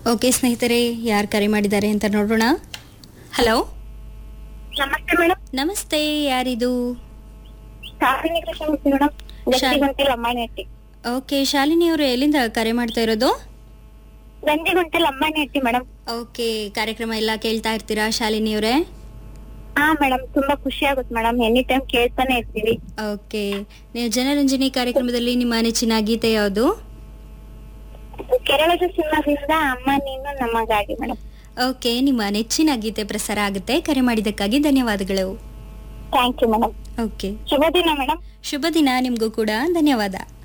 okay ಸ್ನೇಹಿತರೆ ಯಾರು ಕರೆ ಮಾಡಿದ್ದಾರೆ ಅಂತ ನೋಡೋಣ ಹಲೋ ನಮಸ್ತೆ ಮೇಡಮ್ ನಮಸ್ತೆ ಯಾರಿದು ಶಾಲಿನಿ ಕೃಷ್ಣಮೂರ್ತಿ ಮೇಡಮ್ ಶಾ- ಗಂಜಿಗುಂಟೆ ಲಂಬಾಣಿಹಟ್ಟಿ ಓಕೆ ಶಾಲಿನಿ ಅವರು ಎಲ್ಲಿಂದ ಕರೆ ಮಾಡ್ತಾ ಇರೋದು ಗಂಜಿಗುಂಟೆ ಲಂಬಾಣಿಹಟ್ಟಿ ಮೇಡಮ್ ಓಕೆ ಕಾರ್ಯಕ್ರಮ ಎಲ್ಲ ಕೇಳ್ತಾ ಇರ್ತೀರಾ ಶಾಲಿನಿ ಅವರೇ ಹಾ ಮೇಡಮ್ ತುಂಬಾ ಖುಷಿ ಆಗುತ್ತೆ ಮೇಡಮ್ ಎನಿ ಟೈಮ್ ಕೇಳ್ತಾನೆ ಇರ್ತೀವಿ ಓಕೆ ನೀವು ಜನರಂಜನಿ ಕಾರ್ಯಕ್ರಮದಲ್ಲಿ ನಿಮ್ಮ ನೆಚ್ಚಿನ ಗೀತೆ ಯಾವುದು ಕೇರಳದ ಸಿನಿಮಾದಿಂದ ಅಮ್ಮ ನೀನು ನಮಗಾಗಿ ಮೇಡಮ್ ಓಕೆ ನಿಮ್ಮ ನೆಚ್ಚಿನ ಗೀತೆ ಪ್ರಸಾರ ಆಗುತ್ತೆ ಕರೆ ಮಾಡಿದ್ದಕ್ಕಾಗಿ ಧನ್ಯವಾದಗಳು ಥ್ಯಾಂಕ್ ಯು ಮೇಡಮ್ ಓಕೆ ಶುಭ ದಿನ ಮೇಡಮ್ ಶುಭ ದಿನ ನಿಮಗೂ ಕೂಡ ಧನ್ಯವಾದ